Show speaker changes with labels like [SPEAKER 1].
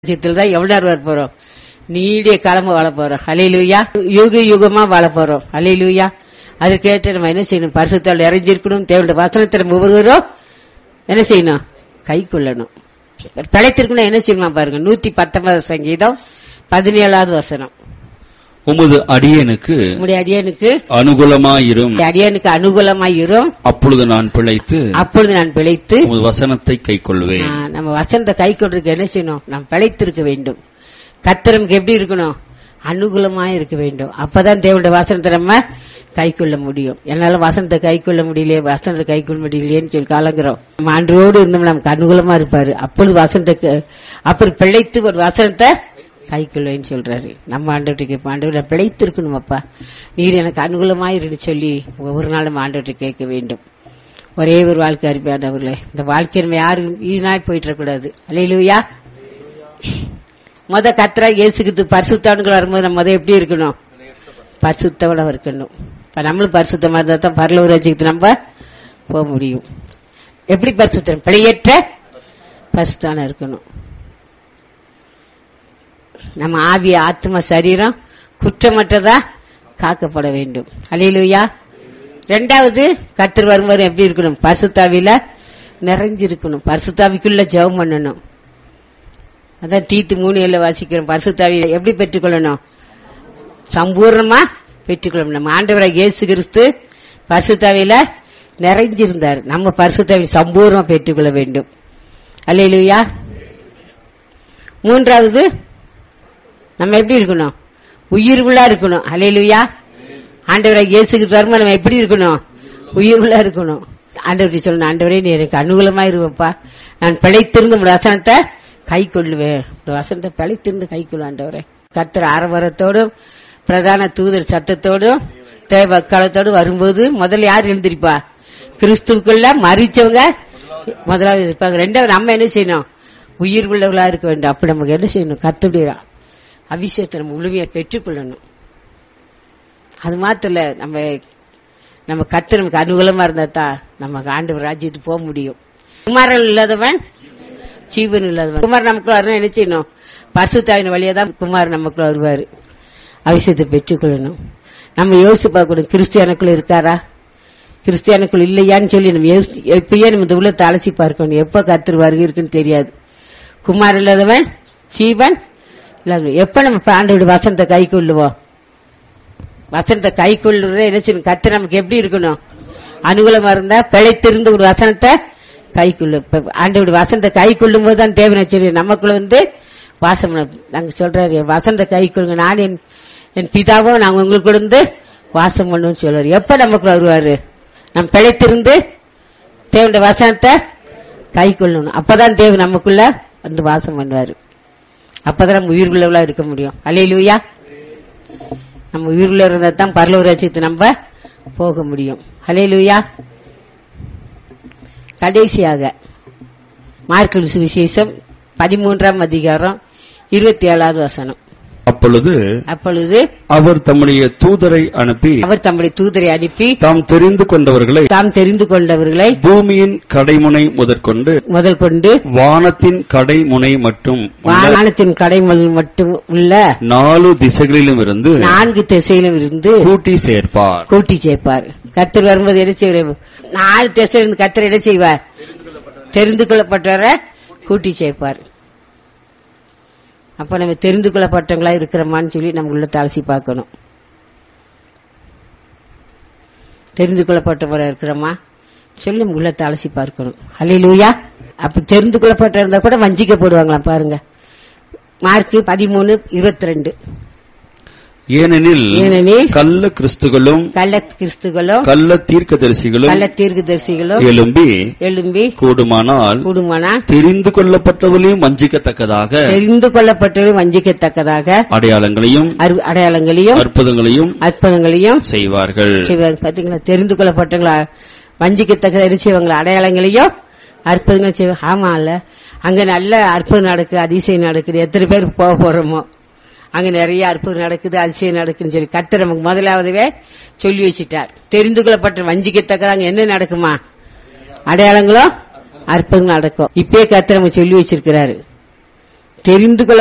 [SPEAKER 1] ராஜ்யத்தில் தான் எவ்வளவு நேரம் வர போறோம் நீடிய காலமா வாழ போறோம் அலையிலுயா யுக யுகமா வாழ போறோம் அலையிலுயா அதுக்கேற்ற நம்ம என்ன செய்யணும் பரிசுத்தால் இறைஞ்சிருக்கணும் தேவையான வசனத்தில் நம்ம ஒவ்வொருவரும் என்ன செய்யணும் கை கொள்ளணும் பிழைத்திருக்கணும் என்ன செய்யணும் பாருங்க நூத்தி பத்தொன்பது சங்கீதம் பதினேழாவது வசனம்
[SPEAKER 2] உமது அடியனுக்கு
[SPEAKER 1] உங்களுடைய அடியனுக்கு
[SPEAKER 2] அனுகூலமாயிரும்
[SPEAKER 1] உம்முடைய அடியனுக்கு அனுகூலமாயிரும்
[SPEAKER 2] அப்பொழுது நான் பிழைத்து
[SPEAKER 1] அப்பொழுது நான் பிழைத்து
[SPEAKER 2] உமது வசனத்தை கைக்கொள்வேன்
[SPEAKER 1] ஆ, நம்ம வசனத்தை கை கொண்டிருக்க என்ன செய்யணும் நாம் பிழைத்திருக்க வேண்டும் கத்திரமுக்கு எப்படி இருக்கணும் அனுகூலமா இருக்க வேண்டும் அப்பதான் தேவனுடைய வசனத்தை நம்ம கை கொள்ள முடியும் என்னால வசனத்தை கை கொள்ள முடியலையே வசனத்தை கை கொள்ள முடியலையேன்னு சொல்லி காலங்கிறோம் நம்ம அன்றோடு இருந்தோம் நமக்கு அனுகூலமா இருப்பாரு அப்பொழுது வசனத்தை க- அப்படி பிழைத்து ஒரு வசனத்தை கை கொள்வேன்னு சொல்றாரு நம்ம ஆண்டவர்கிட்ட கேட்போம் ஆண்டவர் பிழைத்து இருக்கணும் அப்பா நீர் எனக்கு அனுகூலமாயிருந்து சொல்லி ஒவ்வொரு நாளும் ஆண்டவர்கிட்ட கேட்க வேண்டும் ஒரே ஒரு வாழ்க்கை அருமையானவர்களே இந்த வாழ்க்கை நம்ம யாரும் வீணாய் போயிட்டு கூடாது அலையிலுயா முத கத்திரா இயேசுக்கு பரிசுத்தவன்கள் வரும்போது நம்ம முத எப்படி இருக்கணும் பரிசுத்தவன இருக்கணும் இப்ப நம்மளும் பரிசுத்தமா இருந்தா தான் பரலூர் ராஜ்யத்துக்கு நம்ம போக முடியும் எப்படி பரிசுத்தம் பிழையற்ற பரிசுத்தான இருக்கணும் நம்ம ஆவிய ஆத்ம சரீரம் குற்றமற்றதா காக்கப்பட வேண்டும் அலையிலுயா ரெண்டாவது கத்தர் வரும்போது எப்படி இருக்கணும் பரிசுத்தாவில நிறைஞ்சிருக்கணும் பரிசுத்தாவிக்குள்ள ஜெபம் பண்ணணும் அதான் தீத்து மூணு ஏழு வாசிக்கிறோம் பரிசுத்தாவி எப்படி பெற்றுக்கொள்ளணும் சம்பூர்ணமா பெற்றுக்கொள்ளணும் நம்ம ஆண்டவராக இயேசு கிறிஸ்து பரிசுத்தாவில நிறைஞ்சிருந்தார் நம்ம பரிசுத்தாவி சம்பூர்ணமா பெற்றுக்கொள்ள வேண்டும் அல்லையிலுயா மூன்றாவது நம்ம எப்படி இருக்கணும் உயிர்வுள்ளா இருக்கணும் அலையிலுயா ஆண்டவராக இயேசுக்கு தருமா நம்ம எப்படி இருக்கணும் உயிர்வுள்ளா இருக்கணும் ஆண்டவர்கிட்ட சொல்லணும் ஆண்டவரே நீ எனக்கு அனுகூலமா இருப்பா நான் பிழைத்திருந்து உங்க வசனத்தை கை கொள்ளுவேன் உங்க வசனத்தை பிழைத்திருந்து கை கொள்ளும் ஆண்டவரே கர்த்தர் ஆரவாரத்தோடும் பிரதான தூதர் சத்தத்தோடும் தேவ காலத்தோடும் வரும்போது முதல்ல யார் எழுந்திருப்பா கிறிஸ்துவுக்குள்ள மறிச்சவங்க முதலாவது இருப்பாங்க ரெண்டாவது நம்ம என்ன செய்யணும் உயிர் உள்ளவர்களா இருக்க வேண்டும் அப்படி நமக்கு என்ன செய்யணும் கத்துடைய அபிஷேகத்தை நம்ம முழுமையா பெற்றுக்கொள்ளணும் அது மாத்திரம் இல்ல நம்ம நம்ம கத்து நமக்கு அனுகூலமா இருந்தா தான் நம்ம ஆண்டு ராஜ்யத்துக்கு போக முடியும் குமாரன் இல்லாதவன் ஜீவன் இல்லாதவன் குமார் நமக்கு வரணும் என்ன செய்யணும் பரிசுத்தாவின் வழியா தான் குமார் நமக்கு வருவாரு அபிஷேகத்தை பெற்றுக்கொள்ளணும் நம்ம யோசிச்சு பார்க்கணும் கிறிஸ்டியானுக்குள்ள இருக்காரா கிறிஸ்டியானுக்குள் இல்லையான்னு சொல்லி நம்ம யோசி- எப்பயே நம்ம இந்த உள்ள அலசி பார்க்கணும் எப்ப கர்த்தர் வருகை இருக்குன்னு தெரியாது குமார் இல்லாதவன் சீவன் இல்லாதவன் எப்ப நம்ம ஆண்டோட வசனத்தை கை கொள்ளுவோம் வசனத்தை கை கொள்ளுறத என்ன செய்யணும் கர்த்தர் நமக்கு எப்படி இருக்கணும் அனுகூலமா இருந்தா பிழைத்திருந்து ஒரு வசனத்தை கை கொள்ளு ஆண்டோட வசனத்தை கை கொள்ளும் போது தான் தேவனை சொல்லி நமக்குள்ள வந்து வாசம் பண்ண- நாங்க சொல்றாரு என் வசனத்தை கை கொள்ளுங்க நான் என் என் பிதாவும் நாங்க உங்களுக்கு இருந்து வாசம் பண்ணுவோம்னு சொல்றாரு எப்ப நமக்குள்ள வருவாரு நம்ம பிழைத்திருந்து தேவனுடைய வசனத்தை கை கொள்ளணும் அப்பதான் தேவன் நமக்குள்ள வந்து வாசம் பண்ணுவாரு அப்பதான் நம்ம உயிர்குள்ளவளா இருக்க முடியும் அலையிலுயா நம்ம உயிருள்ள இருந்தா தான் பரலூர் ராஜ்யத்தை நம்ம போக முடியும் அலையிலுயா கடைசியாக மார்க்கல் சுவிசேஷம் பதிமூன்றாம் அதிகாரம் இருபத்தி ஏழாவது வசனம்
[SPEAKER 2] அப்பொழுது
[SPEAKER 1] அப்பொழுது
[SPEAKER 2] அவர் தம்முடைய தூதரை அனுப்பி
[SPEAKER 1] அவர் தம்முடைய தூதரை அனுப்பி
[SPEAKER 2] தாம் தெரிந்து கொண்டவர்களை
[SPEAKER 1] தாம் தெரிந்து கொண்டவர்களை
[SPEAKER 2] பூமியின் கடைமுனை முதற்கொண்டு
[SPEAKER 1] முதல் கொண்டு
[SPEAKER 2] வானத்தின் கடைமுனை மற்றும் உள்ள
[SPEAKER 1] வானத்தின் கடைமல் மட்டும் உள்ள
[SPEAKER 2] நாலு திசைகளிலும் இருந்து
[SPEAKER 1] நான்கு திசையிலும் இருந்து
[SPEAKER 2] கூட்டி சேர்ப்பார்
[SPEAKER 1] கூட்டி சேர்ப்பார் கர்த்தர் வரும்போது என்ன செய்வார் நாலு திசையில இருந்து கர்த்தர் என்ன செய்வார் தெரிந்து கொள்ளப்பட்டவரை கூட்டி சேர்ப்பார் அப்ப நம்ம தெரிந்து கொள்ளப்பட்டவங்களா இருக்கிறோமான்னு சொல்லி நம்ம உள்ள அலசி பார்க்கணும் தெரிந்து கொள்ளப்பட்டவரா இருக்கிறோமா சொல்லி நம்ம உள்ளத்தை அலசி பார்க்கணும் ஹalleluya அப்ப தெரிந்து கொள்ளப்பட்ட இருந்தா கூட வஞ்சிக்கப்படுவாங்களாம் பாருங்க மார்க் பதிமூணு இருபத்தி ரெண்டு
[SPEAKER 2] ஏனெனில்
[SPEAKER 1] ஏனெனில்
[SPEAKER 2] கள்ள கிறிஸ்துகளும்
[SPEAKER 1] கள்ள கிறிஸ்துகளும்
[SPEAKER 2] கள்ள தீர்க்கதரிசிகளும்
[SPEAKER 1] கள்ள தீர்க்கதரிசிகளும்
[SPEAKER 2] எழும்பி
[SPEAKER 1] எழும்பி
[SPEAKER 2] கூடுமானால்
[SPEAKER 1] கூடுமானா
[SPEAKER 2] தெரிந்து கொள்ளப்பட்டவர்களையும் வஞ்சிக்கத்தக்கதாக
[SPEAKER 1] தெரிந்து கொள்ளப்பட்டவர்கள் வஞ்சிக்கத்தக்கதாக
[SPEAKER 2] அடையாளங்களையும்
[SPEAKER 1] அரு- அடையாளங்களையும்
[SPEAKER 2] அற்புதங்களையும்
[SPEAKER 1] அற்புதங்களையும்
[SPEAKER 2] செய்வார்கள்
[SPEAKER 1] செய்வார் பாத்தீங்களா தெரிந்து கொள்ளப்பட்டவங்களா வஞ்சிக்கத்தக்க செய்வாங்களா அடையாளங்களையும் அற்புதங்கள் செய்வாங்க ஆமா இல்ல அங்க நல்ல அற்புதம் நடக்குது அதிசயம் நடக்குது எத்தனை பேர் போக போறோமோ அங்க நிறைய அற்புதம் நடக்குது அதிசயம் நடக்குதுன்னு சொல்லி கர்த்தர் நமக்கு முதலாவதுவே சொல்லி வச்சிட்டார் தெரிந்து கொள்ளப்பட்ட வஞ்சிக்கத்தக்க அங்க என்ன நடக்குமா அடையாளங்களும் அற்புதம் நடக்கும் இப்பயே கர்த்தர் நமக்கு சொல்லி வச்சிருக்கிறாரு தெரிந்து கொள்ள